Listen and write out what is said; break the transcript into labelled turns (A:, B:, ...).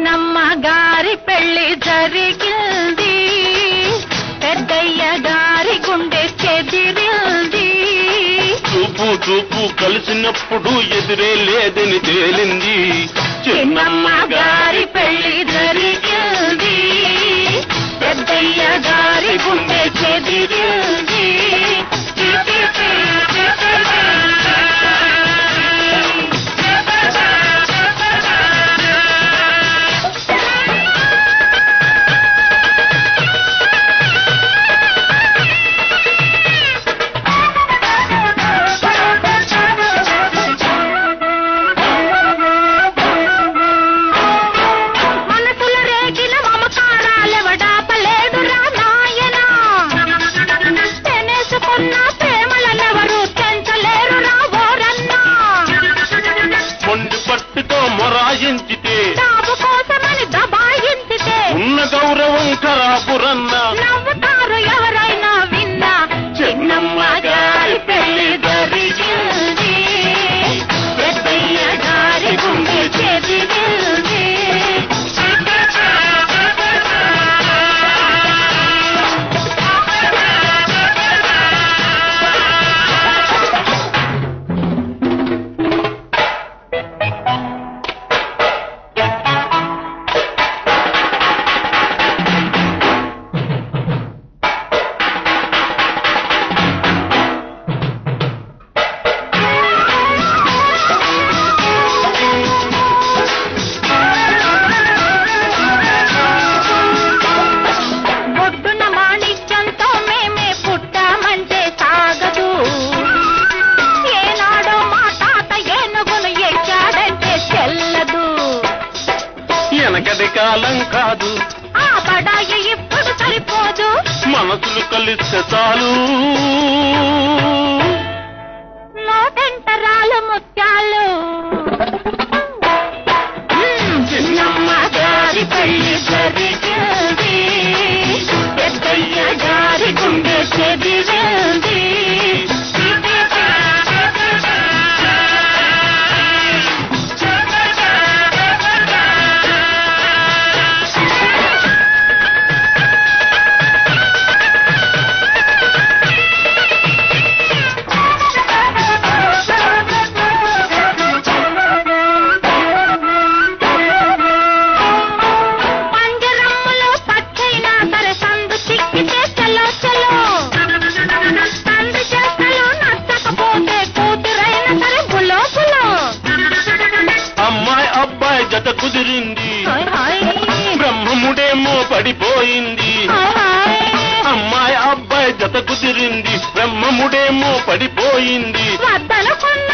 A: చిన్నమ్మ గారి పెళ్లి జరిగింది పెద్దయ్య గారి గుండె చెదిరింది
B: చూపు చూపు కలిసినప్పుడు ఎదురే లేదని తేలింది చిన్నమ్మ గారి పెళ్లి జరిగింది
A: పెద్దయ్య గారి గుండె చెదిరింది మనసుల రేగిన మమకారాలెవడాపలేడురా నాయనా తెనేసుకున్న ప్రేమలనెవరు తెంచలేరురా ఓరన్నా
B: మొండి పట్టుతో మొరాయించితే
A: డాబు కోసమని దబాయించితే
B: ఉన్న గౌరవం ఖరాబురన్న
A: నవ్వుతారు ఎవరైనా విన్నా చిన్నమ్మ గారి పెళ్లి జరిగింది పెద్దయ్య గారి గుండె చెదిరింది ఒడ్డున మాణిక్యంతో మేమే పుట్టామంటే సాగదు ఏనాడో మా తాత ఏనుగును ఎక్కాడంటే చెల్లదు
B: వెనకటి కాలం కాదు
A: ఆ బడాయి ఇప్పుడు సరిపోదు
B: మనసులు కలిస్తే చాలు
A: నోటెంటరాలు ముత్యాలు మ్మ్, చిన్నమ్మ గారి పెళ్లి జరిగింది పెద్దయ్య గారి గుండె చెదిరింది పంజరమ్ములో పచ్చైనా సరే సందు చిక్కితే చలో చలో సందు చేస్తలు నచ్చకపోతే కూతురైనా సరే బులో బులో
B: అమ్మాయి అబ్బాయి జత కుదిరింది
A: హాయ్ హాయ్
B: బ్రహ్మముడేమో పడిపోయింది
A: హాయ్ హాయ్
B: అమ్మాయి అబ్బాయి జత కుదిరింది బ్రహ్మముడేమో పడిపోయింది
A: వద్దనుకున్న